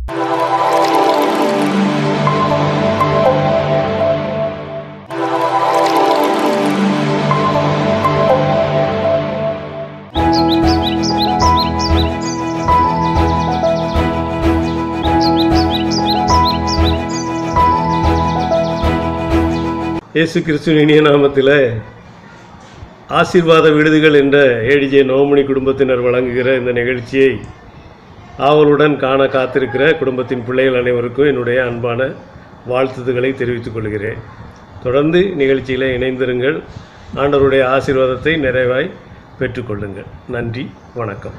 இயேசு கிறிஸ்துவின் இனிய நாமத்தில் ஆசீர்வாத விடுதிகள் என்ற ஏடிஜே நோமணி குடும்பத்தினர் வழங்குகிற இந்த நிகழ்ச்சியை ஆவலுடன் காண காத்திருக்கிற குடும்பத்தின் பிள்ளைகள் அனைவருக்கும் என்னுடைய அன்பான வாழ்த்துதல்களை தெரிவித்துக் கொள்கிறேன் தொடர்ந்து நிகழ்ச்சியில் இணைந்திருங்கள் ஆண்டவருடைய ஆசீர்வாதத்தை நிறைவாய் பெற்றுக்கொள்ளுங்கள் நன்றி வணக்கம்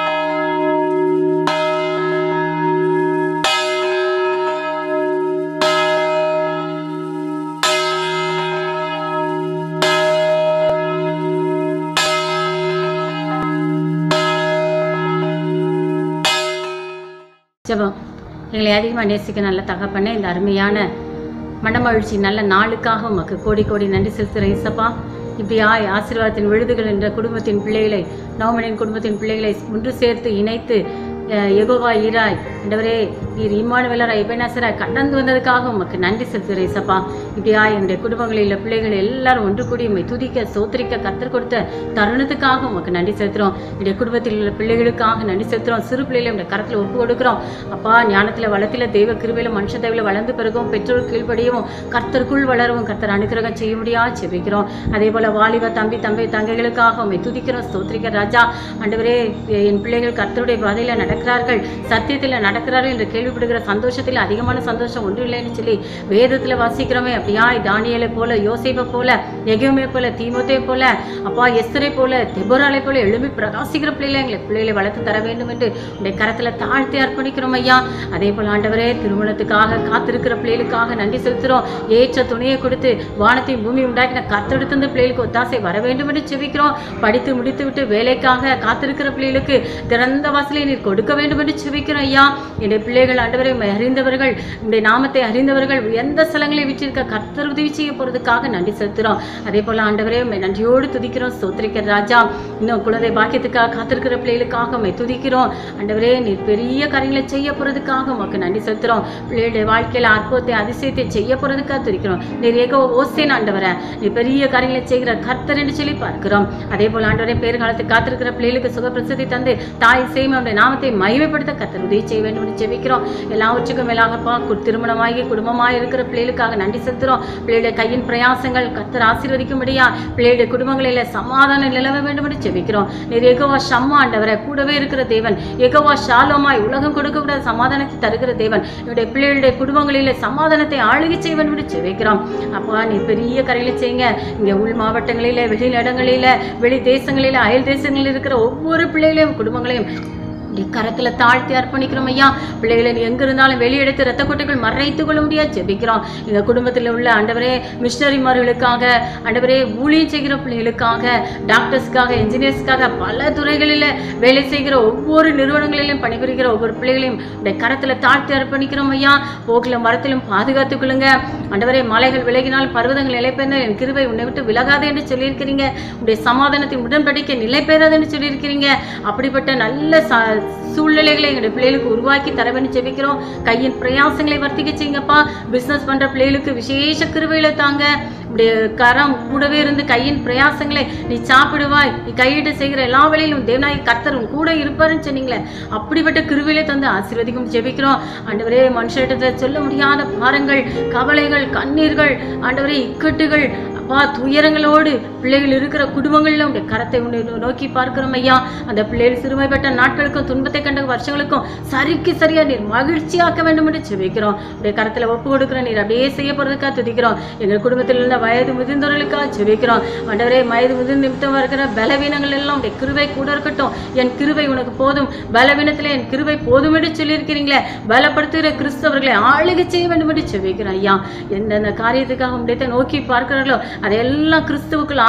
ஜெபம் எங்களை அதிகமாக நேசிக்க நல்ல தகப்பனே இந்த அருமையான மனமகிழ்ச்சி நல்ல நாளுக்காக உமக்கு கோடி கோடி நன்றி செலுத்துகிற இசப்பா இப்படி ஆய் ஆசீர்வாதத்தின் விழுதுகள் என்ற குடும்பத்தின் பிள்ளைகளை நவமனின் குடும்பத்தின் பிள்ளைகளை ஒன்று சேர்த்து இணைத்து அஹ், யெகோவா ஈராய் ஆண்டவரே நீர் இம்மானுவேலராய் எபேனாசராய் கடந்து வந்ததுக்காக உமக்கு நன்றி செலுத்துகிறேன் இசப்பா இப்படியா என்னுடைய குடும்பங்களில் உள்ள பிள்ளைகள் எல்லாரும் ஒன்று கூடி உம்மை துதிக்க சோத்திரிக்க கத்தர் கொடுத்த தருணத்துக்காக உமக்கு நன்றி செலுத்துகிறோம் என்னுடைய குடும்பத்தில் உள்ள பிள்ளைகளுக்காக நன்றி செலுத்துகிறோம் சிறு பிள்ளைகளை உடைய கரத்தில் ஒப்பு கொடுக்குறோம் அப்பா ஞானத்தில் வளத்தில் தெய்வ கிருபையில மனுஷ தெய்வில வளர்ந்து பிறகும் பெற்றோர் கீழ்ப்படியவும் கர்த்தருக்குள் வளரவும் கர்த்தர் அனுக்கிரகம் செய்ய முடியா செபிக்கிறோம் அதே போல வாலிப தம்பி தம்பி தங்கைகளுக்காக உம்மை துதிக்கிறோம் ஸ்தோத்திரிக்க ராஜா ஆண்டவரே என் பிள்ளைகள் கர்த்தருடைய பாதையில நடக்கிறார்கள் சத்தியத்தில் நடக்கிறார்கள் என்று கேள்விப்படுகிற சந்தோஷத்தில் அதிகமான சந்தோஷம் ஒன்றும் இல்லைன்னு சொல்லி வேதத்தில் வாசிக்கிறோமே அப்படியா தானியலை போல யோசேப்பை போல எகமே போல தீமோத்தே போல அப்பா எஸ்தரை போல தெபோராலை போல எழும்பி பிரகாசிக்கிற பிள்ளைகளை எங்களை பிள்ளைகளை வளர்த்து தர வேண்டும் என்று உடைய கரத்தில் தாழ்த்தி அர்ப்பணிக்கிறோம் ஐயா அதே போல ஆண்டவரே திருமணத்துக்காக காத்திருக்கிற பிள்ளைகளுக்காக நன்றி செலுத்துகிறோம் ஏற்ற துணையை கொடுத்து வானத்தையும் பூமி உண்டாக்கின கத்தெடுத்து இந்த பிள்ளைகளுக்கு ஒத்தாசை வர வேண்டும் என்று செபிக்கிறோம் படித்து முடித்து விட்டு வேலைக்காக காத்திருக்கிற பிள்ளைகளுக்கு திறந்த வாசலை நீர் கொடுக்க வேண்டும் என்று செபிக்கிறோம் ஐயா என்னுடைய பிள்ளைகள் ஆண்டவரை உம்மை அறிந்தவர்கள் உடைய நாமத்தை அறிந்தவர்கள் எந்த ஸ்தலங்களை விற்றிருக்க கர்த்தர் உதவி செய்ய போறதுக்காக நன்றி செலுத்துகிறோம் அதே போல ஆண்டவரே உம்மை நன்றியோடு துதிக்கிறோம் ஸ்தோத்திரிக்கிற ராஜா இன்னும் குழந்தை பாக்கியத்துக்காக காத்திருக்கிற பிள்ளைகளுக்காக உம்மை துதிக்கிறோம் ஆண்டவரே நீர் பெரிய காரியங்களை செய்ய போறதுக்காக உமக்கு நன்றி செலுத்துறோம் பிள்ளைகளுடைய வாழ்க்கையில அற்புதத்தை அதிசயத்தை செய்ய போறதுக்காக துதிக்கிறோம் நீர் ஏக ஓசேன் ஆண்டவரை நீ பெரிய காரியங்களை செய்கிற கர்த்தர் என்று சொல்லி பார்க்கிறோம் அதே போல ஆண்டவரே பேர் காலத்துக்கு காத்திருக்கிற பிள்ளைகளுக்கு சுகப்பிரசதி தந்து தாய் செய்யும் அவருடைய நாமத்தை மகிமைப்படுத்த கர்த்தர் உதவி செய்ய வேண்டும் என்று ஜெபிக்கிறோம் எல்லாவற்றுக்கும் மேலாகப்பா கு- திருமணமாகி குடும்பமாய் இருக்கிற பிள்ளைகளுக்காக நன்றி செலுத்துறோம் பிள்ளைகளுடைய கையின் பிரயாசங்கள் கர்த்தர் ஆசீர்வதிக்கும்படியா பிள்ளைகளுடைய குடும்பங்களில சமாதானம் நிலவ வேண்டும் என்று ஜெபிக்கிறோம் நீர் எகோவா ஷம்மா ஆண்டவரை கூடவே இருக்கிற தேவன் எகோவா ஷாலோமாய் உலகம் கொடுக்கக்கூடாத சமாதானத்தை தருகிற தேவன் என்னுடைய பிள்ளைகளுடைய குடும்பங்களில சமாதானத்தை ஆளுகை செய்ய வேண்டும் என்று ஜெபிக்கிறோம் அப்பா நீ பெரிய கரையில செய்யுங்க இங்க உள் மாவட்டங்களில வெளி இடங்களில வெளி தேசங்களில அயல் தேசங்களில் இருக்கிற ஒவ்வொரு பிள்ளைகளையும் குடும்பங்களையும் நீ கரத்துல தாழ்த்தி அர்ப்பணிக்கிறோம் ஐயா பிள்ளைகளை நீ எங்க இருந்தாலும் வெளியெடுத்து ரத்த கொட்டைகள் மறைத்துக் கொள்ள முடியாது ஜெபிக்கிறோம் எங்க குடும்பத்தில் உள்ள ஆண்டவரே மிஷனரிமார்களுக்காக ஆண்டவரே ஊழியம் செய்கிற பிள்ளைகளுக்காக டாக்டர்ஸ்க்காக இன்ஜினியர்ஸ்க்காக பல துறைகளில் வேலை செய்கிற ஒவ்வொரு நிறுவனங்களிலும் பணிபுரிகிற ஒவ்வொரு பிள்ளைகளையும் உடைய கரத்துல தாழ்த்தி அர்ப்பணிக்கிறோம் ஐயா போக்கிலும் மரத்திலும் பாதுகாத்துக் கொள்ளுங்க ஆண்டவரே மலைகள் விலகினால் பர்வதங்கள் நிலைபெயர்ந்தால் என் கிருபை உன்னை விட்டு விலகாது என்று சொல்லியிருக்கிறீங்க உடைய சமாதானத்தின் உடன்படிக்கை நிலை பெறாது என்று சொல்லியிருக்கிறீங்க அப்படிப்பட்ட நல்ல ச சூழ்நிலைகளை எங்களுடைய பிள்ளைகளுக்கு உருவாக்கி தர வேண்டும் ஜெபிக்கிறோம் கையின் பிரயாசங்களை வர்த்திக்க செய்யுங்கப்பா பிசினஸ் பண்ற பிள்ளைகளுக்கு விசேஷ கிருபையில தாங்க உடைய கரம் கூடவே இருந்து கையின் பிரயாசங்களை நீ சாப்பிடுவாய் நீ கையிட்டு செய்கிற எல்லா வேலையிலும் தேவநாயக கர்த்தர் உன் கூட இருப்பாருன்னு சொன்னீங்களே அப்படிப்பட்ட கிருவிலே தந்து ஆசீர்வதிக்கும் ஜெபிக்கிறோம் ஆண்டவரே மனுஷர்கிட்ட சொல்ல முடியாத பாரங்கள் கவலைகள் கண்ணீர்கள் ஆண்டவரே இக்கட்டுகள் அப்பா துயரங்களோடு பிள்ளைகள் இருக்கிற குடும்பங்களில் உடைய கரத்தை உன்னை நோ- நோக்கி பார்க்கிறோம் ஐயா அந்த பிள்ளைகள் சிறுமைப்பட்ட நாட்களுக்கும் துன்பத்தை கண்ட வருஷங்களுக்கும் சரிக்கு சரியா நீர் மகிழ்ச்சியாக்க வேண்டும் என்று ஜெபிக்கிறோம் உடைய கரத்துல ஒப்பு கொடுக்கிற நீர் அப்படியே செய்ய போறதுக்காக துதிக்கிறோம் எங்கள் குடும்பத்தில் இருந்த வயது முதிர்ந்தவர்களுக்காக ஜெபிக்கிறோம் ஆண்டவரே வயது முதிர்ந்த நிமித்தம் இருக்கிற பலவீனங்கள் எல்லாம் உடைய கிருபை கூட இருக்கட்டும் என் கிருபை உனக்கு போதும் பலவீனத்திலே என் கிருபை போதும் என்று சொல்லியிருக்கிறீங்களே பலப்படுத்துகிற கிறிஸ்தவர்களை ஆளுகை செய்ய வேண்டும் என்று ஜெபிக்கிறோம் ஐயா எந்தெந்த காரியத்துக்காக உடைய நோக்கி பார்க்கிறார்களோ அதையெல்லாம் கிறிஸ்துவுக்குள்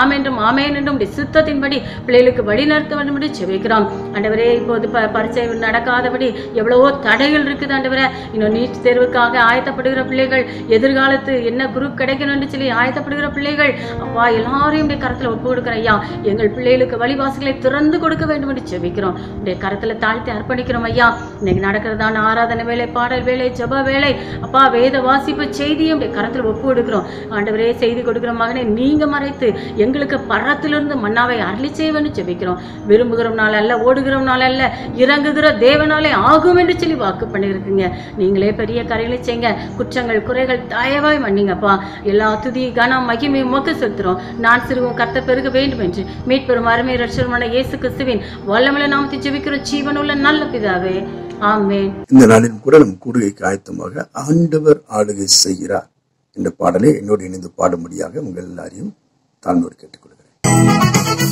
ஆம் என்றும் ஆமேன் என்றும் உடைய சித்தத்தின்படி பிள்ளைகளுக்கு வழி நடத்த வேண்டும் என்று செபிக்கிறோம் ஆண்டவரே இப்போது ப பரீட்சை நடக்காதபடி எவ்வளவோ தடைகள் இருக்குது ஆண்டவரே இன்னும் நீட் தேர்வுக்காக ஆயத்தப்படுகிற பிள்ளைகள் எதிர்காலத்து என்ன குரூப் கிடைக்கணும்னு சொல்லி ஆயத்தப்படுகிற பிள்ளைகள் அப்பா எல்லாரையும் உடைய கரத்தில் ஒப்பு கொடுக்குறேன் ஐயா எங்கள் பிள்ளைகளுக்கு வழிவாசிகளை திறந்து கொடுக்க வேண்டும் என்று செபிக்கிறோம் உடைய கரத்தில் தாழ்த்தி அர்ப்பணிக்கிறோம் ஐயா இன்னைக்கு நடக்கிறதான ஆராதனை வேலை பாடல் வேலை ஜெப வேலை அப்பா வேத வாசிப்பு செய்தியும் உடைய கரத்தில் ஒப்பு கொடுக்கிறோம் ஆண்டவரே செய்தி கொடுக்கிற மகனை நீங்க மறைத்து எங்களுக்கு பரத்திலிருந்து மன்னாவை அருளி செய்வேன்னு ஜெபிக்கிறோம் விரும்புகிறவனால அல்ல ஓடுகிறவனால அல்ல இறங்குகிற தேவனாலே ஆகும் என்று சொல்லி வாக்கு பண்ணியிருக்கீங்க நீங்களே பெரிய கரைகளை செய்யுங்க குற்றங்கள் குறைகள் தயவாய் மன்னிங்கப்பா எல்லா துதி கனம் மகிமை உமக்கு செலுத்துறோம் நான் சிறுவும் கத்த பெருக வேண்டும் என்று மீட்பெரும் அருமை ரட்சகமான இயேசு கிறிஸ்துவின் வல்லமலை நாமத்தை ஜெபிக்கிறோம் ஜீவனுள்ள நல்ல பிதாவே ஆமென் இந்த நாளிலும் கூட நம் கூடுகைக்கு ஆயத்தமாக ஆண்டவர் ஆளுகை செய்கிறார் என்ற பாடலை என்னோடு இணைந்து பாடும்படியாக உங்கள் எல்லாரையும் தாழ்ந்தோடு கேட்டுக்கொள்கிறேன்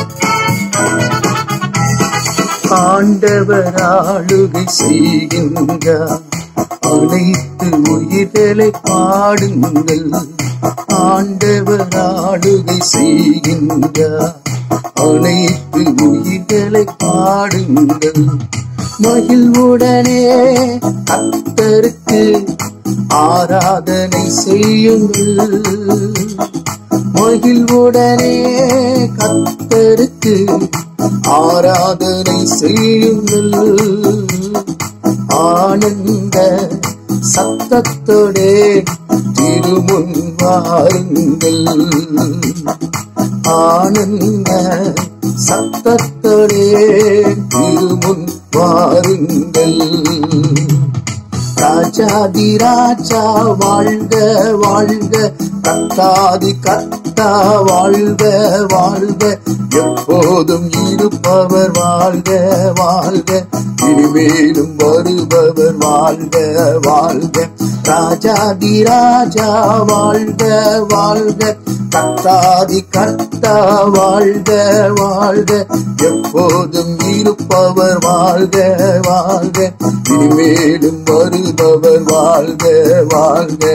ஆண்டவர் ஆளுகை செய்கின்றார் அனைத்து உயிர்களை பாடுங்கள் ஆண்டவர் ஆளுகை செய்கின்றார் அனைத்து உயிர்களை பாடுங்கள் மகிழ்வுடனே கத்தருக்கு ஆராதனை செய்யுங்கள் மகிழ்வுடனே கத்தருக்கு ஆராதனை செய்யுங்கள் ஆனந்த சத்தத்தோடே திருமுன் வாருங்கள் ஆனந்த சத்தத்தோடே திருமுன் வாருங்கள் ராஜாதி ராஜா வாழ்க வாழ்க கத்தாதி கத்தா வாழ்க வாழ்க எப்போதும் இருப்பவர் வாழ்க வாழ்க இனிமேலும் வருபவர் வாழ்க வாழ்க ராஜாதி ராஜா வாழ்க வாழ்க கத்தாதி கத்தா வாழ்க வாழ்க எப்போதும் இருப்பவர் வாழ்க வாழ்க இனிமேலும் வருபவர் வாழ்க வாழ்க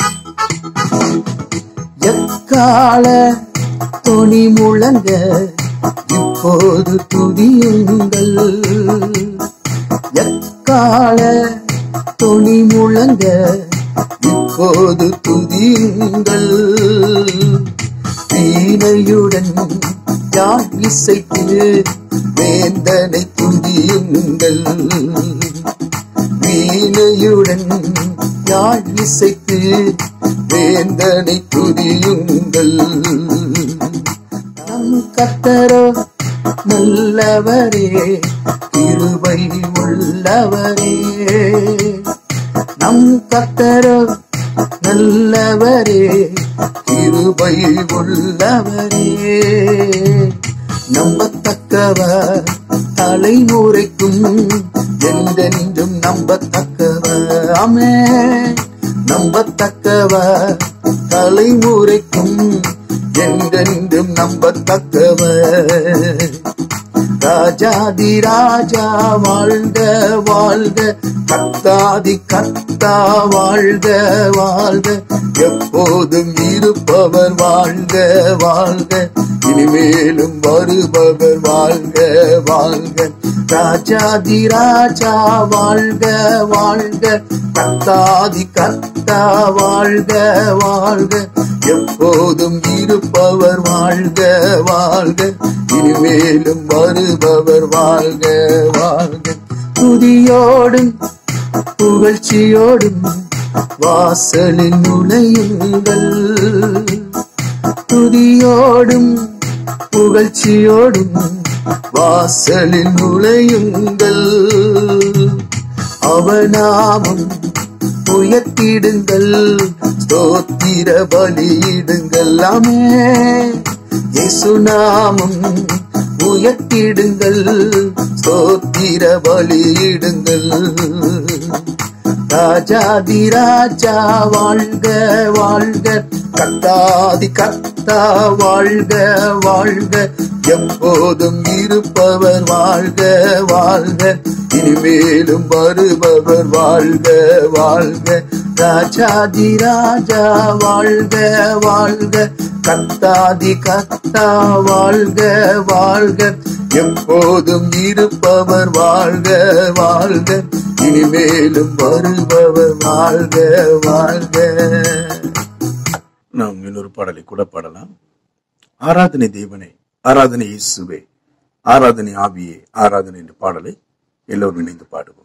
எக்கால துணி முழங்க இப்போது துதியுங்கள் எக்கால துணி முழங்க இப்போது துதியுங்கள் வீணையுடன் யாழ் இசைத்து வேந்தனை துதியுங்கள் வீணையுடன் யாழ் இசைத்து வேந்தனை துதியுங்கள் நம் கத்தரோ நல்லவரே கிருபை உள்ளவரே நம் கத்தரோ நல்லவரே கிருபை உள்ளவரே நம்பத்தக்கவர் தலைமுறைக்கும் என்றென்றும் நம்பத்தக்கவர் ஆமே நம்பத்தக்கவர் தலைமுறைக்கும் என்றென்றும் நம்பத்தக்கவர் ராஜாதி ராஜா வாழ்க வாழ்க கத்தாதி கத்தா வாழ்க வாழ்க எப்போதும் இருப்பவர் வாழ்க வாழ்க இனிமேலும் வருபவர் வாழ்க வாழ்க ராஜாதி ராஜா வாழ்க வாழ்க கத்தாதி கத்தா வாழ்க வாழ்க எப்போதும் இருப்பவர் வாழ்க வாழ்க இனிமேலும் வருபவர் வாழ்க வாழ்க துதியோடும் புகழ்ச்சியோடும் வாசலில் நுழையுங்கள் துதியோடும் புகழ்ச்சியோடும் வாசலில் நுழையுங்கள் அவநாமம் உயர்த்திடுங்கள் ஸ்தோத்திர பலியிடுங்கள் ஆமே இயேசுநாமம் உயர்த்திடுங்கள் ஸ்தோத்திர பலியிடுங்கள் ராஜாதி ராஜா வாழ்க வாழ்க கத்தாதி கத்தா வாழ்க வாழ்க எப்போதும் இருப்பவர் வாழ்க வாழ்க இனிமேலும் வருபவர் வாழ்க வாழ்க ராஜாதி ராஜா வாழ்க வாழ்க கத்தாதி கத்தா வாழ்க வாழ்க எப்போதும் இருப்பவர் வாழ்க வாழ்க இனிமேலும் வருபவர் வாழ்க வாழ்க நாம் இன்னொரு பாடலை கூட பாடலாம் ஆராதனை தேவனே ஆராதனை இயேசுவே ஆராதனை ஆவியே ஆராதனை என்ற பாடலை எல்லோரும் இணைந்து பாடுவோம்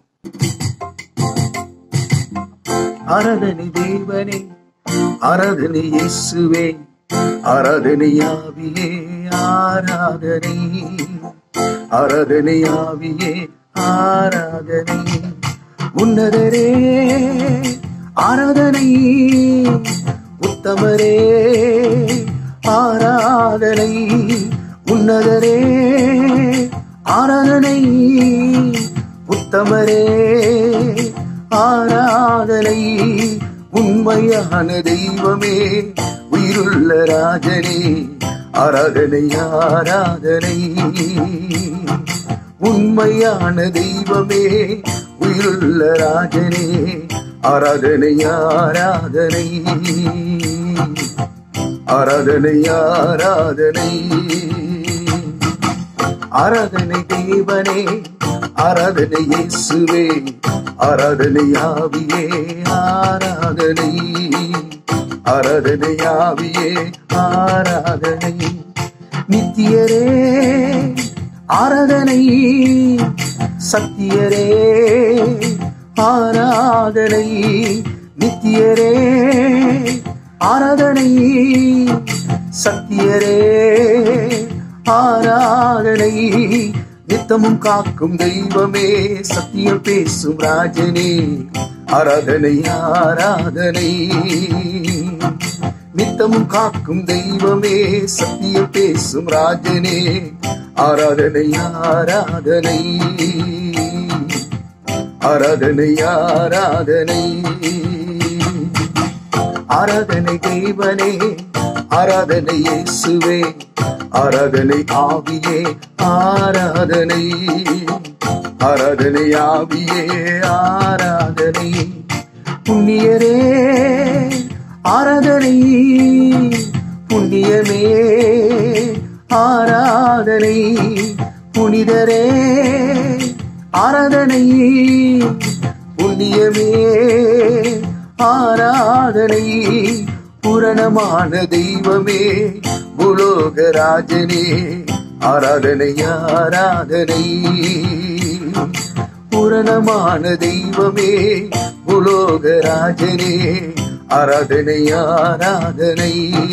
ஆராதனை தேவனே ஆராதனை இயேசுவே ஆராதனை ஆவியே ஆராதனை ஆராதனை ஆவியே ஆராதனை உன்னதரே ஆராதனை உத்தமரே ஆராதனை உன்னதரே ஆராதனை உத்தமரே ஆராதனை உண்மையான தெய்வமே உயிருள்ள ராஜனே ஆராதனை ஆராதனை உண்மையான தெய்வமே உயிருள்ள ராஜனே ஆராதனை ஆராதனை ஆராதனை ஆராதனை ஆராதனை தேவனே ஆராதனை இயேசுவே ஆராதனை ஆவியே ஆராதனை ஆராதனை ஆவியே ஆராதனை நித்தியரே ஆராதனை சத்தியரே ஆராதனை நித்தியரே ஆராதனை சத்தியரே ஆராதனை நித்தமும் காக்கும் தெய்வமே சத்தியம் பேசும் ராஜனே ஆராதனை ஆராதனை நித்தமும் காக்கும் தெய்வமே சத்தியம் பேசும் ராஜனே ஆராதனை ஆராதனை ஆராதனை ஆராதனை ஆராதனை தேவனே ஆராதனை இயேசுவே ஆராதனை ஆவியே ஆராதனை ஆராதனை ஆவியே ஆராதனை புண்ணியரே ஆராதனை புண்ணியமே ஆராதனை புனிதரே ஆராதனை புண்ணியமே ஆராதனை பூரணமான தெய்வமே புலோகராஜனே ஆராதனை ஆராதனை பூரணமான தெய்வமே புலோகராஜனே ஆராதனை ஆராதனை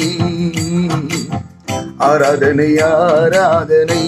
ஆராதனை ஆராதனை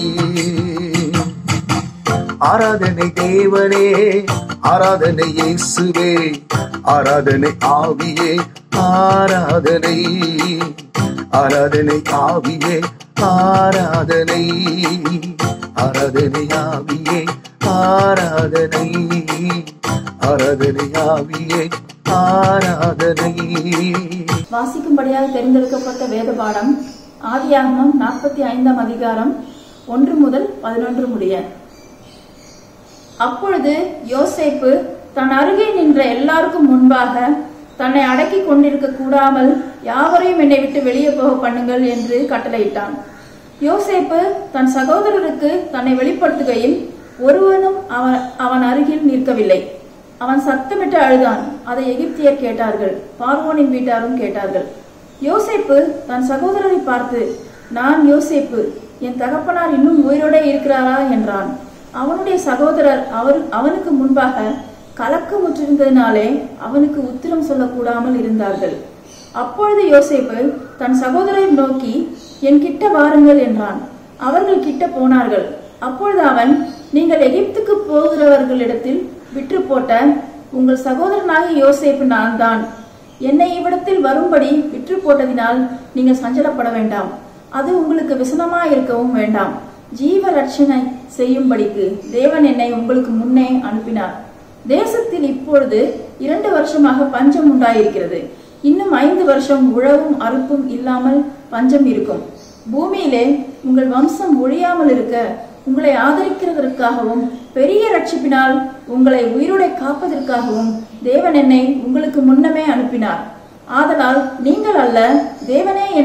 ஆராதனை தேவனே ஆராதனை இயேசுவே ஆராதனை ஆவியே ஆராதனை ஆராதனை ஆவியே ஆராதனை ஆராதனை ஆவியே ஆராதனை ஆராதனை ஆவியே ஆராதனை வாசிக்கும்படியாக தெரிந்தெடுக்கப்பட்ட வேத பாடம் ஆதியாகமம் நாற்பத்தி ஐந்தாம் அதிகாரம் ஒன்று முதல் பதினொன்று முடிய அப்பொழுது யோசேப்பு தன் அருகே நின்ற எல்லாருக்கும் முன்பாக தன்னை அடக்கி கொண்டிருக்க கூடாமல் யாவரையும் என்னை விட்டு வெளியே போக பண்ணுங்கள் என்று கட்டளையிட்டான் யோசேப்பு தன் சகோதரருக்கு தன்னை வெளிப்படுத்துகையில் ஒருவனும் அவன் அவன் அருகில் நிற்கவில்லை அவன் சத்தமிட்டு அழுதான் அதை எகிப்தியர் கேட்டார்கள் பார்வோனின் வீட்டாரும் கேட்டார்கள் யோசேப்பு தன் சகோதரரை பார்த்து நான் யோசேப்பு என் தகப்பனார் இன்னும் உயிரோடே இருக்கிறாரா என்றான் அவனுடைய சகோதரர் அவர் அவனுக்கு முன்பாக கலக்கமுற்றிருந்ததினாலே அவனுக்கு உத்திரம் சொல்லக்கூடாமல் இருந்தார்கள் அப்பொழுது யோசேப்பு தன் சகோதரரை நோக்கி என் கிட்ட வாருங்கள் என்றான் அவர்கள் கிட்ட போனார்கள் அப்பொழுது அவன் நீங்கள் எகிப்துக்கு போகிறவர்களிடத்தில் விற்று போட்ட உங்கள் சகோதரனாகிய யோசேப்பு நான் தான் என்னை இவ்விடத்தில் வரும்படி விற்று போட்டதினால் நீங்கள் சஞ்சலப்பட வேண்டாம் அது உங்களுக்கு விசனமாய் இருக்கவும் வேண்டாம் ஜீவ ரட்சணை செய்யும்படிக்கு தேவன் என்னை உங்களுக்கு முன்னே அனுப்பினார் தேசத்தில் இப்பொழுது இரண்டு வருஷமாக பஞ்சம் உண்டாயிருக்கிறது இன்னும் ஐந்து வருஷம் உழவும் அறுப்பும் இல்லாமல் பஞ்சம் இருக்கும் பூமியிலே உங்கள் வம்சம் ஒழியாமல் இருக்க உங்களை ஆதரிக்கிறதற்காகவும் பெரிய ரட்சிப்பினால் உங்களை உயிரோடை காப்பதற்காகவும் தேவன் என்னை உங்களுக்கு முன்னமே அனுப்பினார் ஆதலால் நீங்கள் அல்ல தேவனே என்னை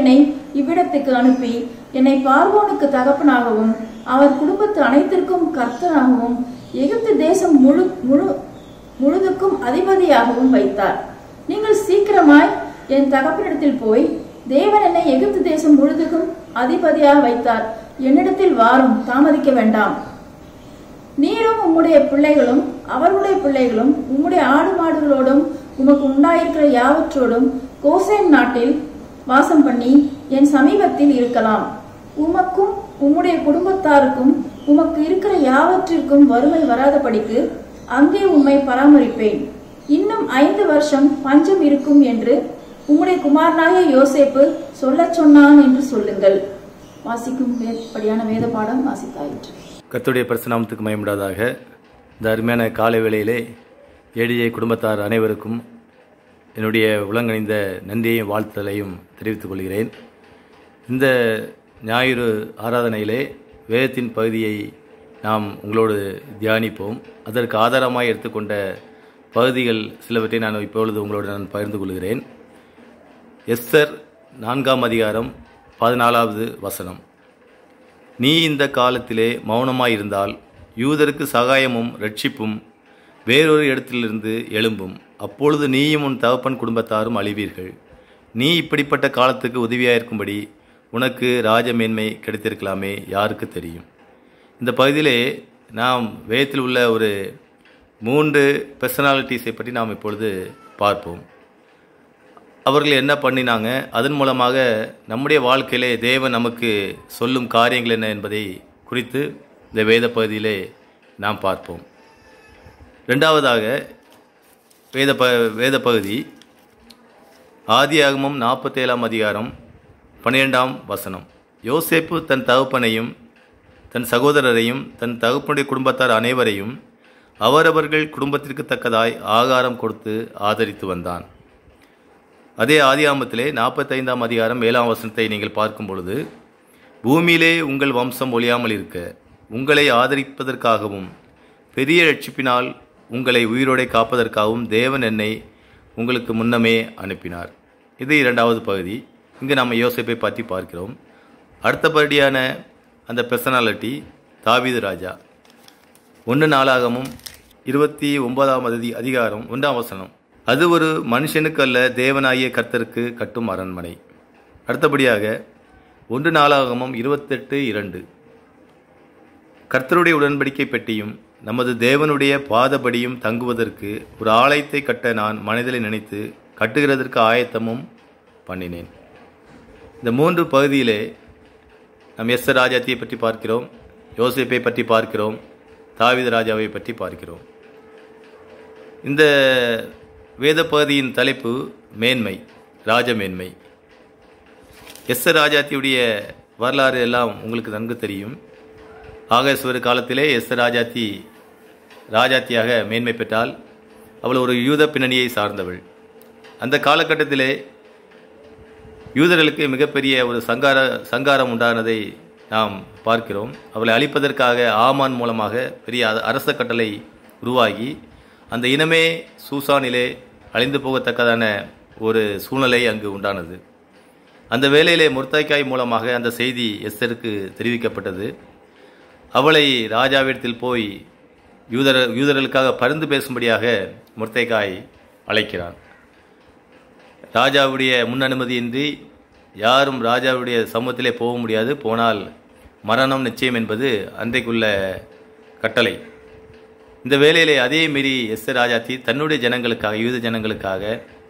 இவ்விடத்துக்கு அனுப்பி என்னை பார்வோனுக்கு தகப்பனாகவும் அவர் குடும்பத்து அனைத்திற்கும் கர்த்தனாகவும் எகிப்து தேசம் முழு முழு முழுதுக்கும் அதிபதியாகவும் வைத்தார் நீங்கள் சீக்கிரமாய் என் தகப்பனிடத்தில் போய் தேவன் என்னை எகிப்து தேசம் முழுதுக்கும் அதிபதியாக வைத்தார் என்னிடத்தில் வாரும் தாமதிக்க வேண்டாம் நீரும் உம்முடைய பிள்ளைகளும் அவர்களுடைய பிள்ளைகளும் உம்முடைய ஆடு மாடுகளோடும் உமக்கு உண்டாயிருக்கிற யாவற்றோடும் கோசேன் நாட்டில் வாசம் பண்ணி என் சமீபத்தில் இருக்கலாம் உமக்கும் உம்முடைய குடும்பத்தாருக்கும் உமக்கு இருக்கிற யாவற்றிற்கும் வறுமை வராதபடிக்கு அங்கே உம்மை பராமரிப்பேன் இன்னும் ஐந்து வருஷம் பஞ்சம் இருக்கும் என்று உம்முடைய குமாரனாகிய யோசேப்பு சொல்லச் சொன்னான் என்று சொல்லுங்கள் வாசிக்கும் வே- படியான வேத பாடம் வாசித்தாயிற்று கர்த்தருடைய பரிசுநாமத்துக்கு மயமுடாதாக இந்த அருமையான காலை வேளையிலே ஏடிஏ குடும்பத்தார் அனைவருக்கும் என்னுடைய உலங்கணிந்த நன்றியையும் வாழ்த்துதலையும் தெரிவித்துக் கொள்கிறேன் இந்த ஞாயிறு ஆராதனையிலே வேதத்தின் பகுதியை நாம் உங்களோடு தியானிப்போம் அதற்கு ஆதாரமாய் எடுத்துக்கொண்ட பகுதிகள் சிலவற்றை நான் இப்பொழுது உங்களோடு நான் பகிர்ந்து கொள்கிறேன் எஸ்தர் நான்காம் அதிகாரம் பதினாலாவது வசனம் நீ இந்த காலத்திலே மௌனமாயிருந்தால் யூதருக்கு சகாயமும் ரட்சிப்பும் வேறொரு இடத்திலிருந்து எழும்பும் அப்பொழுது நீயும் உன் தகப்பன் குடும்பத்தாரும் அழிவீர்கள் நீ இப்படிப்பட்ட காலத்துக்கு உதவியாயிருக்கும்படி உனக்கு ராஜ மேன்மை கிடைத்திருக்கலாமே யாருக்கு தெரியும் இந்த பகுதியிலே நாம் வேதத்தில் உள்ள ஒரு மூன்று பர்சனாலிட்டிஸை பற்றி நாம் இப்பொழுது பார்ப்போம் அவர்கள் என்ன பண்ணினாங்க அதன் மூலமாக நம்முடைய வாழ்க்கையிலே தேவன் நமக்கு சொல்லும் காரியங்கள் என்ன என்பதை குறித்து இந்த வேத பகுதியிலே நாம் பார்ப்போம் ரெண்டாவதாக வேத ப வேத பகுதி ஆதியாகமம் நாற்பத்தேழாம் அதிகாரம் பன்னிரெண்டாம் வசனம் யோசேப்பு தன் தகப்பனையும் தன் சகோதரரையும் தன் தகப்பனுடைய குடும்பத்தார் அனைவரையும் அவரவர்கள் குடும்பத்திற்கு தக்கதாய் ஆகாரம் கொடுத்து ஆதரித்து வந்தான் அதே ஆதியாமத்திலே நாற்பத்தைந்தாம் அதிகாரம் ஏழாம் வசனத்தை நீங்கள் பார்க்கும் பொழுது பூமியிலே உங்கள் வம்சம் ஒழியாமல் இருக்க உங்களை ஆதரிப்பதற்காகவும் பெரிய ரட்சிப்பினால் உங்களை உயிரோடை காப்பதற்காகவும் தேவன் என்னை உங்களுக்கு முன்னமே அனுப்பினார் இது இரண்டாவது பகுதி இங்கு நம்ம யோசிப்பை பற்றி பார்க்கிறோம் அடுத்தபடியான அந்த பர்சனாலிட்டி தாவீது ராஜா ஒன்று நாளாகமும் இருபத்தி ஒன்பதாம் அதி அதிகாரம் ஒன்றாம் வசனம் அது ஒரு மனுஷனுக்கு அல்ல தேவனாகிய கர்த்தருக்கு கட்டும் அரண்மனை அடுத்தபடியாக ஒன்று நாளாகமும் இருபத்தெட்டு இரண்டு கர்த்தருடைய உடன்படிக்கை பெட்டியும் நமது தேவனுடைய பாதபடியும் தங்குவதற்கு ஒரு ஆலயத்தை கட்ட நான் மனதில் நினைத்து கட்டுகிறதற்கு ஆயத்தமும் பண்ணினேன் இந்த மூன்று பகுதியிலே நாம் எஸ் ராஜாத்தியை பற்றி பார்க்கிறோம் யோசிப்பை பற்றி பார்க்கிறோம் தாவீது ராஜாவை பற்றி பார்க்கிறோம் இந்த வேத பகுதியின் தலைப்பு மேன்மை ராஜமேன்மை எஸ் ராஜாத்தியுடைய வரலாறு எல்லாம் உங்களுக்கு நன்கு தெரியும் ஆகஸ்வரு காலத்திலே எஸ் ராஜாத்தி ராஜாத்தியாக மேன்மை பெற்றால் அவள் ஒரு யூத பின்னணியை சார்ந்தவள் அந்த காலகட்டத்திலே யூதர்களுக்கு மிகப்பெரிய ஒரு சங்கார சங்காரம் உண்டானதை நாம் பார்க்கிறோம் அவளை அழிப்பதற்காக ஆமான் மூலமாக பெரிய அ- அரச கட்டளை உருவாகி அந்த இனமே சூசானிலே அழிந்து போகத்தக்கதான ஒரு சூழ்நிலை அங்கு உண்டானது அந்த வேளையிலே முர்தாய்க்காய் மூலமாக அந்த செய்தி எஸ்தருக்கு தெரிவிக்கப்பட்டது அவளை ராஜாவிடத்தில் போய் யூதர் யூதர்களுக்காக பரிந்து பேசும்படியாக முர்தைக்காய் அழைக்கிறான் ராஜாவுடைய முன் அனுமதியின்றி யாரும் ராஜாவுடைய சமூகத்திலே போக முடியாது போனால் மரணம் நிச்சயம் என்பது அன்றைக்குள்ள கட்டளை இந்த வேளையிலே அதே மீறி எஸ் ராஜாத்தி தன்னுடைய ஜனங்களுக்காக யூத ஜனங்களுக்காக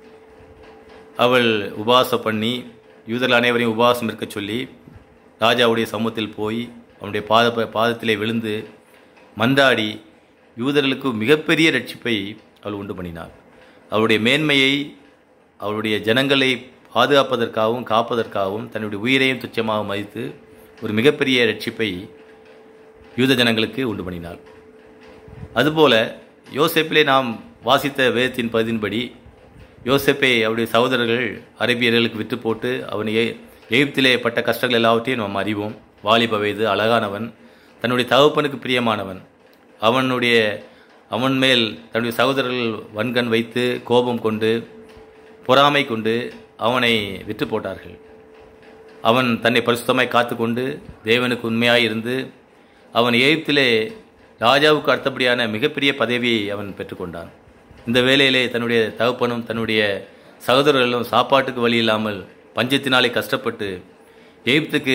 அவள் உபவாசம் பண்ணி யூதர்கள் அனைவரையும் உபவாசம் இருக்க சொல்லி ராஜாவுடைய சமூகத்தில் போய் அவனுடைய பாத பாதத்திலே விழுந்து மன்றாடி யூதர்களுக்கு மிகப்பெரிய ரட்சிப்பை அவள் உண்டு பண்ணினாள் அவளுடைய மேன்மையை அவளுடைய ஜனங்களை பாதுகாப்பதற்காகவும் காப்பதற்காகவும் தன்னுடைய உயிரையும் துச்சமாக மதித்து ஒரு மிகப்பெரிய ரட்சிப்பை யூத ஜனங்களுக்கு உண்டு பண்ணினாள் அதுபோல யோசேப்பிலே நாம் வாசித்த வேதத்தின் பதின்படி யோசேப்பை அவருடைய சகோதரர்கள் அரேபியர்களுக்கு விற்று போட்டு அவன் எ- எகிப்திலே பட்ட கஷ்டங்கள் எல்லாவற்றையும் நாம் அறிவோம் வாலிப வயது அழகானவன் தன்னுடைய தகப்பனுக்கு பிரியமானவன் அவனுடைய அவன் மேல் தன்னுடைய சகோதரர்கள் வன்கண் வைத்து கோபம் கொண்டு பொறாமை கொண்டு அவனை விற்று போட்டார்கள் அவன் தன்னை பரிசுத்தமாய் காத்துக்கொண்டு தேவனுக்கு உண்மையாய் இருந்து அவன் எகிப்திலே ராஜாவுக்கு அடுத்தபடியான மிகப்பெரிய பதவியை அவன் பெற்றுக்கொண்டான் இந்த வேளையிலே தன்னுடைய தகப்பனும் தன்னுடைய சகோதரர்களும் சாப்பாட்டுக்கு வழி இல்லாமல் பஞ்சத்தினாலே கஷ்டப்பட்டு எகிப்துக்கு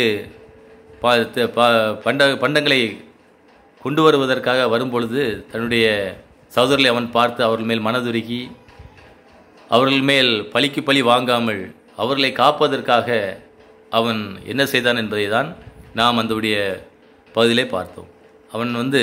ப- த- ப- பண்ட பண்டங்களை கொண்டு வருவதற்காக வரும்பொழுது தன்னுடைய சகோதரர்களை அவன் பார்த்து அவர்கள் மேல் மனதுருகி அவர்கள் மேல் பழிக்கு பழி வாங்காமல் அவர்களை காப்பதற்காக அவன் என்ன செய்தான் என்பதை தான் நாம் அந்தவுடைய பகுதியிலே பார்த்தோம் அவன் வந்து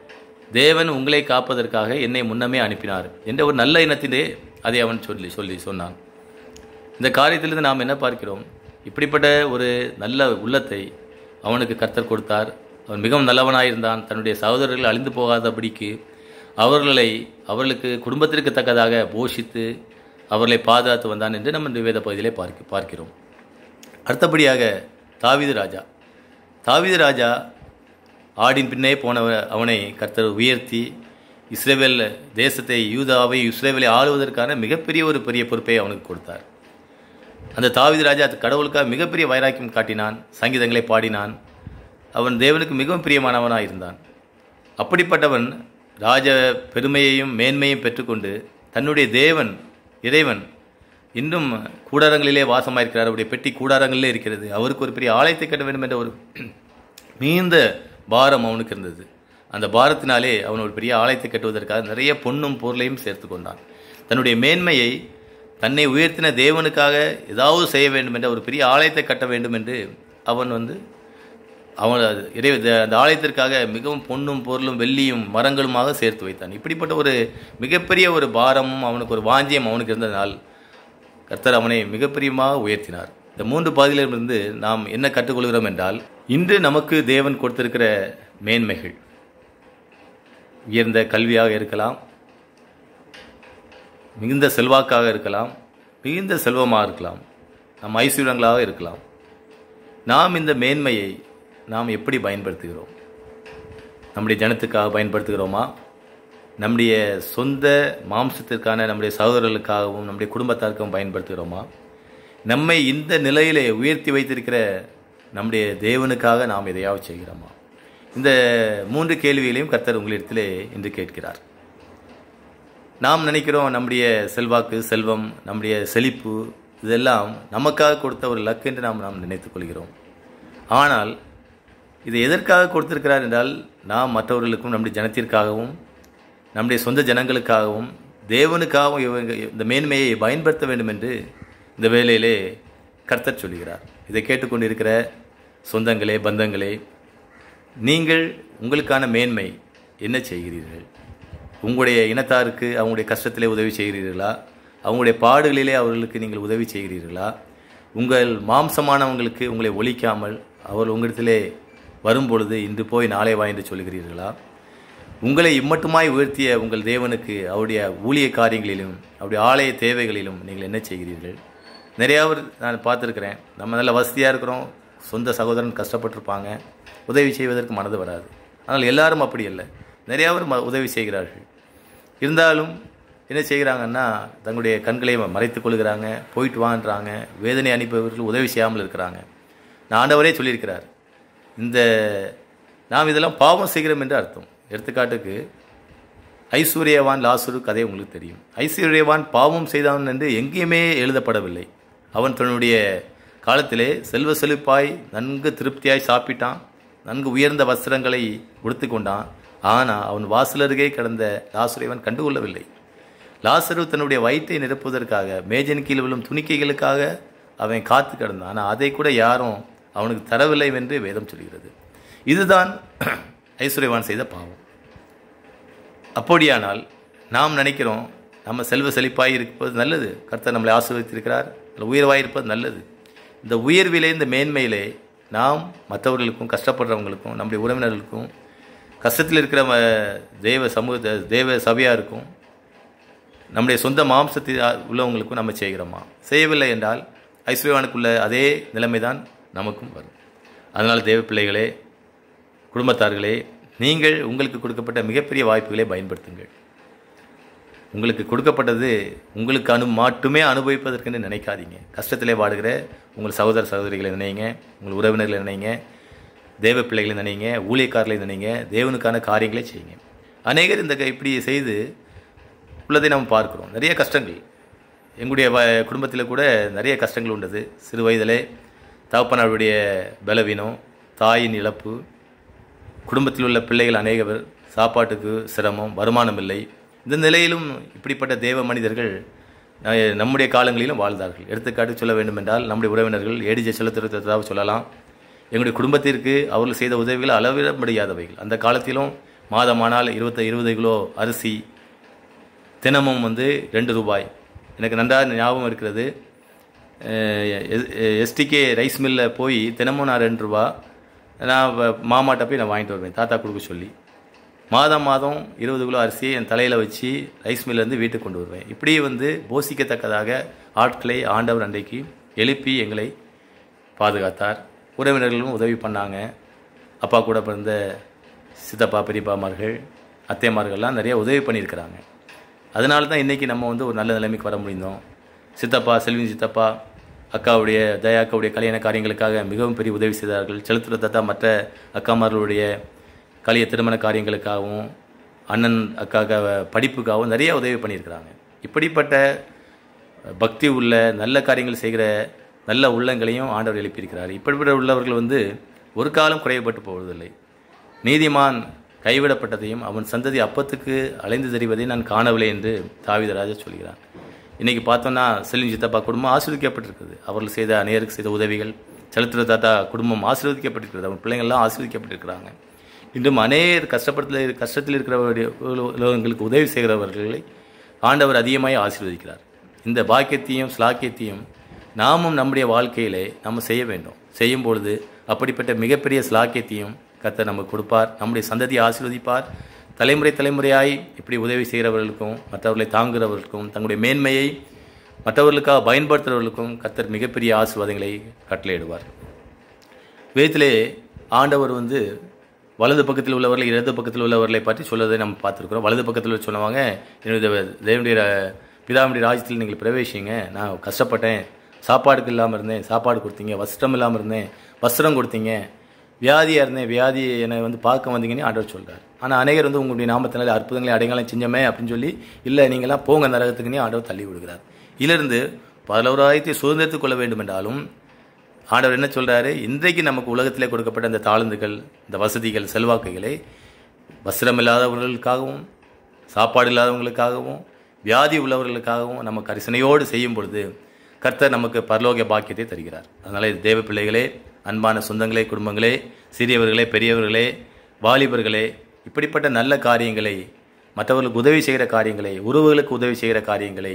தேவன் உங்களை காப்பதற்காக என்னை முன்னமே அனுப்பினார் என்ற ஒரு நல்ல எண்ணத்திலே அதை அவன் சொல்லி சொல்லி சொன்னான் இந்த காரியத்திலிருந்து நாம் என்ன பார்க்கிறோம் இப்படிப்பட்ட ஒரு நல்ல உள்ளத்தை அவனுக்கு கர்த்தர் கொடுத்தார் அவன் மிகவும் நல்லவனாயிருந்தான் தன்னுடைய சகோதரர்கள் அழிந்து போகாதபடிக்கு அவர்களை அவர்களுக்கு குடும்பத்திற்கு தக்கதாக போஷித்து அவர்களை பாதுகாத்து வந்தான் என்று நம்ம இந்த வேத பகுதியிலே பார்க்க பார்க்கிறோம் அடுத்தபடியாக தாவீது ராஜா தாவீது ராஜா ஆடின் பின்னே போன அவனை கர்த்தர் உயர்த்தி இஸ்ரேவேல் தேசத்தை யூதாவை இஸ்ரேவேலை ஆளுவதற்கான மிகப்பெரிய ஒரு பெரிய பொறுப்பை அவனுக்கு கொடுத்தார் அந்த தாவீது ராஜா அது கடவுளுக்காக மிகப்பெரிய வைராக்கியம் காட்டினான் சங்கீதங்களை பாடினான் அவன் தேவனுக்கு மிகவும் பிரியமானவனாக இருந்தான் அப்படிப்பட்டவன் ராஜ பெருமையையும் மேன்மையும் பெற்றுக்கொண்டு தன்னுடைய தேவன் இறைவன் இன்னும் கூடாரங்களிலே வாசமாயிருக்கிறார் அவருடைய பெட்டி கூடாரங்களிலே இருக்கிறது அவருக்கு ஒரு பெரிய ஆலயத்தை கட்ட வேண்டும் என்ற ஒரு நீண்ட பாரம் அவனுக்கு இருந்தது அந்த பாரத்தினாலே அவன் ஒரு பெரிய ஆலயத்தை கட்டுவதற்காக நிறைய பொன்னும் பொருளையும் சேர்த்து கொண்டான் தன்னுடைய மேன்மையை தன்னை உயர்த்தின தேவனுக்காக ஏதாவது செய்ய வேண்டும் என்ற ஒரு பெரிய ஆலயத்தை கட்ட வேண்டும் என்று அவன் வந்து அவன் அது இறை த- அந்த ஆலயத்திற்காக மிகவும் பொன்னும் பொருளும் வெள்ளியும் மரங்களுமாக சேர்த்து வைத்தான் இப்படிப்பட்ட ஒரு மிகப்பெரிய ஒரு பாரமும் அவனுக்கு ஒரு வாஞ்சியம் அவனுக்கு இருந்ததனால் கர்த்தர் அவனை மிகப்பெரியமாக உயர்த்தினார் இந்த மூன்று பாதையிலிருந்து நாம் என்ன கற்றுக்கொள்கிறோம் என்றால் இன்று நமக்கு தேவன் கொடுத்திருக்கிற மேன்மைகள் உயர்ந்த கல்வியாக இருக்கலாம் மிகுந்த செல்வாக்காக இருக்கலாம் மிகுந்த செல்வமாக இருக்கலாம் நம் ஐஸ்வர்யங்களாக இருக்கலாம் நாம் இந்த மேன்மையை நாம் எப்படி பயன்படுத்துகிறோம் நம்முடைய ஜனத்துக்காக பயன்படுத்துகிறோமா நம்முடைய சொந்த மாம்சத்திற்கான நம்முடைய சகோதரர்களுக்காகவும் நம்முடைய குடும்பத்தாருக்கும் பயன்படுத்துகிறோமா நம்மை இந்த நிலையிலே உயர்த்தி வைத்திருக்கிற நம்முடைய தேவனுக்காக நாம் எதையாவது செய்கிறோமா இந்த மூன்று கேள்விகளையும் கர்த்தர் உங்களிடத்திலே இன்று கேட்கிறார் நாம் நினைக்கிறோம் நம்முடைய செல்வாக்கு செல்வம் நம்முடைய செழிப்பு இதெல்லாம் நமக்காக கொடுத்த ஒரு லக் என்று நாம் நாம் நினைத்துக் கொள்கிறோம் ஆனால் இதை எதற்காக கொடுத்திருக்கிறார் என்றால் நாம் மற்றவர்களுக்கும் நம்முடைய ஜனத்திற்காகவும் நம்முடைய சொந்த ஜனங்களுக்காகவும் தேவனுக்காகவும் இவங்க இந்த மேன்மையை பயன்படுத்த வேண்டும் என்று இந்த வேளையிலே கர்த்தர் சொல்கிறார் இதை கேட்டுக்கொண்டிருக்கிற சொந்தங்களே பந்தங்களே நீங்கள் உங்களுக்கான மேன்மை என்ன செய்கிறீர்கள் உங்களுடைய இனத்தாருக்கு அவங்களுடைய கஷ்டத்திலே உதவி செய்கிறீர்களா அவங்களுடைய பாடுகளிலே அவர்களுக்கு நீங்கள் உதவி செய்கிறீர்களா உங்கள் மாம்சமானவங்களுக்கு உங்களை ஒழிக்காமல் அவர் உங்களிடத்திலே வரும்பொழுது இன்று போய் நாளை வா என்று சொல்கிறீர்களா உங்களை இம்மட்டுமாய் உயர்த்திய உங்கள் தேவனுக்கு அவருடைய ஊழிய காரியங்களிலும் அவருடைய ஆலய தேவைகளிலும் நீங்கள் என்ன செய்கிறீர்கள் நிறையாவர் நான் பார்த்துருக்கிறேன் நம்ம நல்ல வசதியாக இருக்கிறோம் சொந்த சகோதரன் கஷ்டப்பட்டிருப்பாங்க உதவி செய்வதற்கு மனது வராது ஆனால் எல்லாரும் அப்படி இல்லை நிறையாவர் ம உதவி செய்கிறார்கள் இருந்தாலும் என்ன செய்கிறாங்கன்னா தங்களுடைய கண்களை மறைத்துக் கொள்கிறாங்க போயிட்டு வான்றாங்க வேதனை அனுப்பவர்கள் உதவி செய்யாமல் இருக்கிறாங்க நான் ஆண்டவரே சொல்லியிருக்கிறார் இந்த நாம் இதெல்லாம் பாவம் செய்கிறோம் என்று அர்த்தம் எடுத்துக்காட்டுக்கு ஐஸ்வர்யவான் லாசுரு கதை உங்களுக்கு தெரியும் ஐஸ்வர்யவான் பாவம் செய்தான் என்று எங்கேயுமே எழுதப்படவில்லை அவன் தன்னுடைய காலத்திலே செல்வ செழிப்பாய் நன்கு திருப்தியாய் சாப்பிட்டான் நன்கு உயர்ந்த வஸ்திரங்களை உடுத்து கொண்டான் ஆனால் அவன் வாசலருகே கிடந்த லாசுரைவன் கண்டுகொள்ளவில்லை லாசரு தன்னுடைய வயிற்றை நிரப்புவதற்காக மேஜன் கீழ் விழும் துணிக்கைகளுக்காக அவன் காத்து கிடந்தான் ஆனால் அதை கூட யாரும் அவனுக்கு தரவில்லை என்று வேதம் சொல்கிறது இதுதான் ஐஸ்வர்யவான் செய்த பாவம் அப்படியானால் நாம் நினைக்கிறோம் நம்ம செல்வ செழிப்பாய் இருப்பது நல்லது கர்த்தர் நம்மளை ஆசீர்வதித்திருக்கிறார் அதில் உயர்வாய் இருப்பது நல்லது இந்த உயர்விலே இந்த மேன்மையிலே நாம் மற்றவர்களுக்கும் கஷ்டப்படுறவங்களுக்கும் நம்முடைய உறவினர்களுக்கும் கஷ்டத்தில் இருக்கிற ம- தேவ சமூக தேவ சபையாருக்கும் நம்முடைய சொந்த மாம்சத்தில் உள்ளவங்களுக்கும் நம்ம செய்கிறோமா செய்யவில்லை என்றால் ஐஸ்வர்யவானுக்குள்ள அதே நிலைமை தான் நமக்கும் வரும் அதனால் தேவ பிள்ளைகளே குடும்பத்தார்களே நீங்கள் உங்களுக்கு கொடுக்கப்பட்ட மிகப்பெரிய வாய்ப்புகளை பயன்படுத்துங்கள் உங்களுக்கு கொடுக்கப்பட்டது உங்களுக்கு அனு மட்டுமே அனுபவிப்பதற்குன்னு நினைக்காதீங்க கஷ்டத்திலே வாடுகிற உங்கள் சகோதர சகோதரிகளை நினைங்க உங்கள் உறவினர்களை நினைங்க தேவ பிள்ளைகளை நினைங்க ஊழியக்காரர்களை நினைங்க தேவனுக்கான காரியங்களை செய்யுங்க அநேகர் இந்த க- இப்படி செய்து உள்ளதை நம்ம பார்க்கிறோம் நிறைய கஷ்டங்கள் எங்களுடைய வ குடும்பத்தில் கூட நிறைய கஷ்டங்கள் உண்டது சிறு வயதிலே தகப்பனாருடைய பலவீனம் தாயின் இழப்பு குடும்பத்தில் உள்ள பிள்ளைகள் அநேகவர் சாப்பாட்டுக்கு சிரமம் வருமானம் இல்லை இந்த நிலையிலும் இப்படிப்பட்ட தேவ மனிதர்கள் அஹ், நம்முடைய காலங்களிலும் வாழ்ந்தார்கள் எடுத்துக்காட்டு சொல்ல வேண்டுமென்றால் நம்முடைய உறவினர்கள் ஏடிஜே செலுத்துறதாக சொல்லலாம் எங்களுடைய குடும்பத்திற்கு அவர்கள் செய்த உதவிகள் அளவிட முடியாதவைகள் அந்த காலத்திலும் மாதமானால் இருபத்தி இருபது கிலோ அரிசி தினமும் வந்து ரெண்டு ரூபாய் எனக்கு நன்றாக ஞாபகம் இருக்கிறது எஸ்டிகே ரைஸ் மில்லில் போய் தினமும் நான் ரெண்டு ரூபா நான் வ- மாமாட்ட போய் நான் வாங்கிட்டு வருவேன் தாத்தா கொடுக்க சொல்லி மாதம் மாதம் இருபது கிலோ அரிசியை என் தலையில் வச்சு ரைஸ் மில்லேருந்து வீட்டுக்கு கொண்டு வருவேன் இப்படி வந்து போஷிக்கத்தக்கதாக ஆட்களை ஆண்டவர் அன்றைக்கு எழுப்பி எங்களை பாதுகாத்தார் உறவினர்களும் உதவி பண்ணாங்க அப்பா கூட பிறந்த சித்தப்பா பெரியப்பாமார்கள் அத்தைமார்கள்லாம் நிறைய உதவி பண்ணியிருக்கிறாங்க அதனால தான் இன்றைக்கி நம்ம வந்து ஒரு நல்ல நிலைமைக்கு வர முடிந்தோம் சித்தப்பா செல்வி சித்தப்பா அக்காவுடைய தயா அக்காவுடைய கல்யாண காரியங்களுக்காக மிகவும் பெரிய உதவி செய்தார்கள் செலுத்துற தாத்தா மற்ற அக்காமார்களுடைய கலிய திருமண காரியங்களுக்காகவும் அண்ணன் அக்காக படிப்புக்காகவும் நிறைய உதவி பண்ணியிருக்கிறாங்க இப்படிப்பட்ட பக்தி உள்ள நல்ல காரியங்கள் செய்கிற நல்ல உள்ளங்களையும் ஆண்டவர் எழுப்பியிருக்கிறார் இப்படிப்பட்ட உள்ளவர்கள் வந்து ஒரு காலம் குறையப்பட்டு போவதில்லை நீதிமான் கைவிடப்பட்டதையும் அவன் சந்ததி அப்பத்துக்கு அலைந்து தெரிவதை நான் காணவில்லை என்று தாவிதராஜா சொல்கிறான் இன்னைக்கு பார்த்தோன்னா செல்வி சித்தப்பா குடும்பம் ஆசீர்வதிக்கப்பட்டிருக்குது அவர்கள் செய்த அநேருக்கு செய்த உதவிகள் செலுத்துற தாத்தா குடும்பம் ஆசீர்வதிக்கப்பட்டிருக்கிறது அவன் பிள்ளைங்கள்லாம் ஆசீர்வதிக்கப்பட்டிருக்கிறாங்க இன்றும் அநேர் கஷ்டப்படத்தில் கஷ்டத்தில் இருக்கிறவர்களுக்கு உதவி செய்கிறவர்களை ஆண்டவர் அதிகமாக ஆசீர்வதிக்கிறார் இந்த பாக்கியத்தையும் ஸ்லாக்கியத்தையும் நாமும் நம்முடைய வாழ்க்கையிலே நம்ம செய்ய வேண்டும் செய்யும் பொழுது அப்படிப்பட்ட மிகப்பெரிய ஸ்லாக்கியத்தையும் கர்த்தர் நமக்கு கொடுப்பார் நம்முடைய சந்ததியை ஆசீர்வதிப்பார் தலைமுறை தலைமுறையாய் இப்படி உதவி செய்கிறவர்களுக்கும் மற்றவர்களை தாங்குகிறவர்களுக்கும் தங்களுடைய மேன்மையை மற்றவர்களுக்காக பயன்படுத்துகிறவர்களுக்கும் கர்த்தர் மிகப்பெரிய ஆசீர்வாதங்களை கட்டளையிடுவார் வேதத்திலே ஆண்டவர் வந்து வலது பக்கத்தில் உள்ளவர்களை இடது பக்கத்தில் உள்ளவர்களை பற்றி சொல்வதை நம்ம பார்த்துருக்குறோம் வலது பக்கத்தில் சொன்னவங்க என்னுடைய தேவனுடைய ர- பிதாவுடைய ராஜ்யத்தில் நீங்கள் பிரவேசிங்க நான் கஷ்டப்பட்டேன் சாப்பாடுக்கு இல்லாமல் இருந்தேன் சாப்பாடு கொடுத்தீங்க வஸ்திரம் இல்லாமல் இருந்தேன் வஸ்திரம் கொடுத்தீங்க வியாதியாக இருந்தேன் வியாதி என்னை வந்து பார்க்க வந்தீங்கன்னு ஆண்டவர் சொல்கிறார் ஆனால் அநேகர் வந்து உங்களுடைய நாமத்தினால அற்புதங்களை அடையாளம் செஞ்சோமே அப்படின்னு சொல்லி இல்லை நீங்களாம் போங்க நரகத்துக்குன்னே ஆண்டவர் தள்ளி விடுகிறார் இதிலிருந்து பதினோராயிரத்தை சுதந்திரத்துக் கொள்ள வேண்டும் என்றாலும் ஆண்டவர் என்ன சொல்றாரு இன்றைக்கு நமக்கு உலகத்திலே கொடுக்கப்பட்ட அந்த தாளந்துகள் இந்த வசதிகள் செல்வாக்குகளை வஸ்திரம் இல்லாதவர்களுக்காகவும் சாப்பாடு இல்லாதவங்களுக்காகவும் வியாதி உள்ளவர்களுக்காகவும் நம்ம கரிசனையோடு செய்யும் பொழுது கர்த்தர் நமக்கு பரலோக பாக்கியத்தை தருகிறார் அதனால் இது தேவ பிள்ளைகளே அன்பான சொந்தங்களே குடும்பங்களே சிறியவர்களே பெரியவர்களே வாலிபர்களே இப்படிப்பட்ட நல்ல காரியங்களை மற்றவர்களுக்கு உதவி செய்கிற காரியங்களை உறவுகளுக்கு உதவி செய்கிற காரியங்களை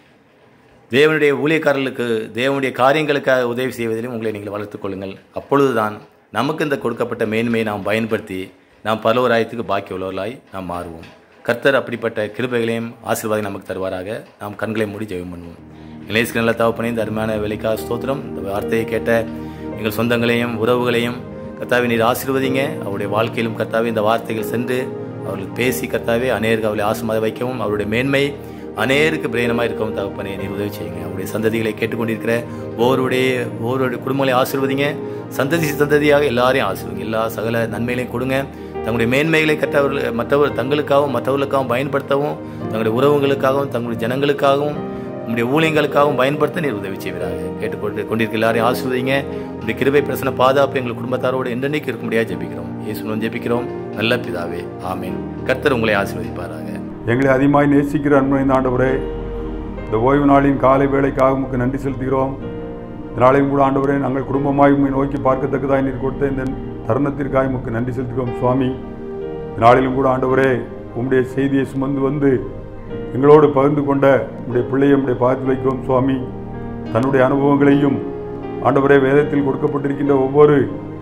தேவனுடைய ஊழியக்காரர்களுக்கு தேவனுடைய காரியங்களுக்காக உதவி செய்வதிலும் உங்களை நீங்கள் வளர்த்துக் கொள்ளுங்கள் அப்பொழுதுதான் நமக்கு இந்த கொடுக்கப்பட்ட மேன்மையை நாம் பயன்படுத்தி நாம் பலவராயத்துக்கு பாக்கி உள்ளவர்களாய் நாம் மாறுவோம் கர்த்தர் அப்படிப்பட்ட கிருபைகளையும் ஆசீர்வாதம் நமக்கு தருவாராக நாம் கண்களை மூடி ஜெபம் பண்ணுவோம் இளையஸ்க்கு நல்ல தவப்பனே இந்த அருமையான வேலைக்கா ஸ்தோத்திரம் இந்த வார்த்தையை கேட்ட எங்கள் சொந்தங்களையும் உறவுகளையும் கர்த்தாவை நீர் ஆசீர்வதிங்க அவருடைய வாழ்க்கையிலும் கர்த்தாவே இந்த வார்த்தைகள் சென்று அவர்களுக்கு பேசி கர்த்தாவே அநேருக்கு அவளை ஆசீர்வாத வைக்கவும் அவருடைய மேன்மை அநேருக்கு பிரயோஜனமாக இருக்கவும் தகப்பனே நீர் உதவி செய்யுங்க அவருடைய சந்ததிகளை கேட்டுக்கொண்டிருக்கிற ஒவ்வொருடைய ஒவ்வொரு குடும்பங்களையும் ஆசீர்வதிங்க சந்ததி சந்ததியாக எல்லாரையும் ஆசீர்வதிங்க எல்லா சகல நன்மைகளையும் கொடுங்க தங்களுடைய மேன்மைகளை கற்றவர்கள் மற்றவர் தங்களுக்காகவும் மற்றவர்களுக்காகவும் பயன்படுத்தவும் தங்களுடைய உறவுகளுக்காகவும் தங்களுடைய ஜனங்களுக்காகவும் உங்களுடைய ஊழியங்களுக்காகவும் பயன்படுத்த நீர் உதவி செய்வீராக கேட்டுக்கொண்டு கொண்டிருக்க எல்லாரையும் ஆசீர்வதிங்க உங்களுடைய கிருபை பிரசன பாதுகாப்பு எங்கள் குடும்பத்தாரோடு என்றென்னைக்கு இருக்க முடியாது ஜெபிக்கிறோம் இயேசுனும் ஜெபிக்கிறோம் நல்ல பிதாவே ஆமீன் கர்த்தர் உங்களை ஆசீர்வதிப்பாராக எங்களை அதிகமாய் நேசிக்கிற அன்புடைய ஆண்டவரே இந்த ஓய்வு நாளின் காலை வேலைக்காக உமக்கு நன்றி செலுத்துகிறோம் இந்த நாளையும் கூட ஆண்டவரே நாங்கள் குடும்பமாய் உம்மை நோக்கி பார்க்கத்தக்கதாய் நீர் கொடுத்த இந்த தருணத்திற்காக உமக்கு நன்றி செலுத்துகிறோம் சுவாமி இந்த நாளிலும் கூட ஆண்டவரே உம்முடைய செய்தியை சுமந்து வந்து எங்களோடு பகிர்ந்து கொண்ட உம்முடைய பிள்ளையை உம்முடைய பார்த்து வைக்கிறோம் சுவாமி தன்னுடைய அனுபவங்களையும் ஆண்டவரே வேதத்தில் கொடுக்கப்பட்டிருக்கின்ற ஒவ்வொரு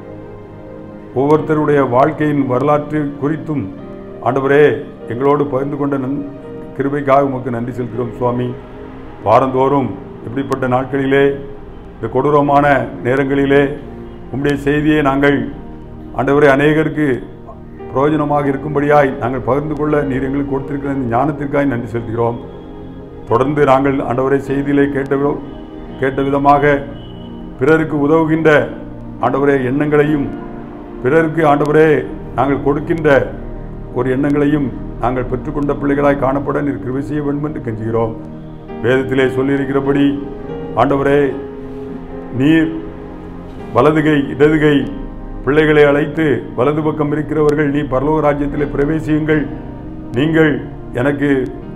ஒவ்வொருத்தருடைய வாழ்க்கையின் வரலாற்று குறித்தும் ஆண்டவரே எங்களோடு பகிர்ந்து கொண்ட நன் கிருபைக்காக உமக்கு நன்றி செலுத்துகிறோம் சுவாமி வாரந்தோறும் இப்படிப்பட்ட நாட்களிலே இந்த கொடூரமான நேரங்களிலே உம்முடைய செய்தியை நாங்கள் ஆண்டவரே அநேகருக்கு பிரயோஜனமாக இருக்கும்படியாய் நாங்கள் பகிர்ந்து கொள்ள நீர் எங்களுக்கு கொடுத்திருக்கிற இந்த ஞானத்திற்காய் நன்றி செலுத்துகிறோம் தொடர்ந்து நாங்கள் ஆண்டவரை செய்தியிலே கேட்ட விதம் கேட்ட விதமாக பிறருக்கு உதவுகின்ற ஆண்டவரே எண்ணங்களையும் பிறருக்கு ஆண்டவரே நாங்கள் கொடுக்கின்ற ஒரு எண்ணங்களையும் நாங்கள் பெற்றுக்கொண்ட பிள்ளைகளாய் காணப்பட நீர் கிருபை செய்ய வேண்டும் என்று கெஞ்சுகிறோம் வேதத்திலே சொல்லியிருக்கிறபடி ஆண்டவரே நீர் வலதுகை இடதுகை பிள்ளைகளை அழைத்து வலது பக்கம் இருக்கிறவர்கள் நீ பரலோக ராஜ்யத்திலே பிரவேசியுங்கள் நீங்கள் எனக்கு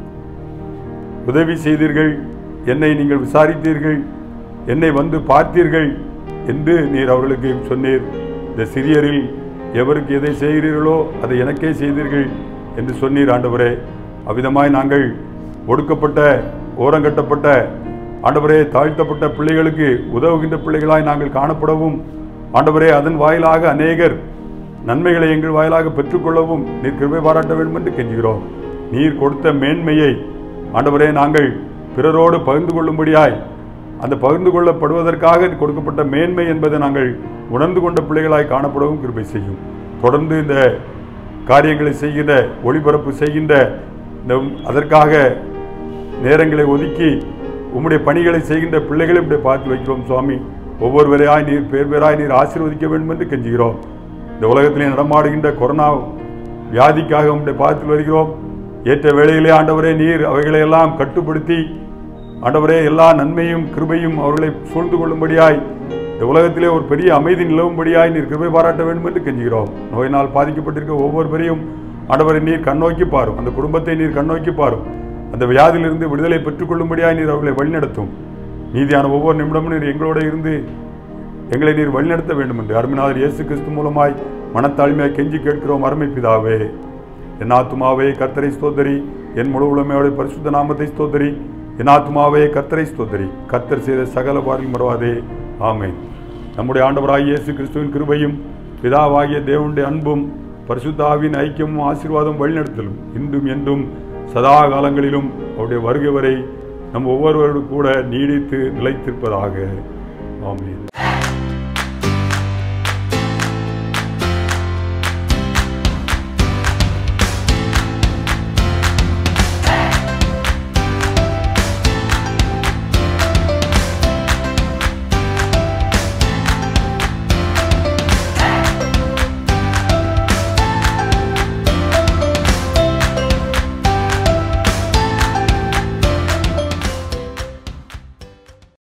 உதவி செய்தீர்கள் என்னை நீங்கள் விசாரித்தீர்கள் என்னை வந்து பார்த்தீர்கள் என்று நீர் அவர்களுக்கு சொன்னீர் இந்த சிறியரில் எவருக்கு எதை செய்கிறீர்களோ அதை எனக்கே செய்தீர்கள் என்று சொன்னீர் ஆண்டவரே அவ்விதமாய் நாங்கள் ஒடுக்கப்பட்ட ஓரங்கட்டப்பட்ட ஆண்டவரே தாழ்த்தப்பட்ட பிள்ளைகளுக்கு உதவுகின்ற பிள்ளைகளாய் நாங்கள் காணப்படவும் ஆண்டவரே அதன் வாயிலாக அநேகர் நன்மைகளை எங்கள் வாயிலாக பெற்றுக்கொள்ளவும் நீர் கிருபை பாராட்ட வேண்டும் என்று கெஞ்சுகிறோம் நீர் கொடுத்த மேன்மையை ஆண்டவரே நாங்கள் பிறரோடு பகிர்ந்து கொள்ளும்படியாய் அந்த பகிர்ந்து கொள்ளப்படுவதற்காக கொடுக்கப்பட்ட மேன்மை என்பதை நாங்கள் உணர்ந்து கொண்ட பிள்ளைகளாய் காணப்படவும் கிருபை செய்யும் தொடர்ந்து இந்த காரியங்களை செய்கின்ற ஒளிபரப்பு செய்கின்ற இந்த அதற்காக நேரங்களை ஒதுக்கி உம்முடைய பணிகளை செய்கின்ற பிள்ளைகளை இப்படி பார்த்து வைக்கிறோம் சுவாமி ஒவ்வொருவரையாய் நீர் பேர் பேராய் நீர் ஆசீர்வதிக்க வேண்டும் என்று கெஞ்சுகிறோம் இந்த உலகத்திலே நடமாடுகின்ற கொரோனா வியாதிக்காக உம்முடைய பார்த்து வருகிறோம் ஏற்ற வேளையிலே ஆண்டவரே நீர் அவைகளை எல்லாம் கட்டுப்படுத்தி ஆண்டவரே எல்லா நன்மையும் கிருபையும் அவர்களை சூழ்ந்து கொள்ளும்படியாய் இந்த உலகத்திலே ஒரு பெரிய அமைதி நிலவும்படியாய் நீர் கிருபை பாராட்ட வேண்டும் என்று கெஞ்சுகிறோம் நோயினால் பாதிக்கப்பட்டிருக்க ஒவ்வொருவரையும் ஆண்டவரை நீர் கண்ணோக்கி பாரும் அந்த குடும்பத்தை நீர் கண்ணோக்கி பாரும் அந்த வியாதியிலிருந்து விடுதலை பெற்றுக்கொள்ளும்படியாய் நீர் அவர்களை வழிநடத்தும் நீதியான ஒவ்வொரு நிமிடமும் நீர் எங்களோட இருந்து எங்களை நீர் வழிநடத்த வேண்டும் என்று அருமைநாதர் இயேசு கிறிஸ்து மூலமாய் மனத்தாழ்மையாய் கெஞ்சி கேட்கிறோம் அருமை பிதாவே என் ஆத்துமாவே கர்த்தரை ஸ்தோத்தரி என் முழு உளமையோட பரிசுத்த நாமத்தை ஸ்தோத்தரி என் ஆத்துமாவே கர்த்தரை ஸ்தோத்தரி கர்த்தர் செய்த சகல பாரில் மறவாதே ஆமென் நம்முடைய ஆண்டவராகிய இயேசு கிறிஸ்துவின் கிருபையும் பிதாவாகிய தேவனுடைய அன்பும் பரிசுத்தாவின் ஐக்கியமும் ஆசீர்வாதம் வழிநடத்தலும் இன்றும் என்றும் சதா காலங்களிலும் அவருடைய வருகை வரை நம் ஒவ்வொருவரோடு கூட நீடித்து நிலைத்திருப்பதாக ஆமென்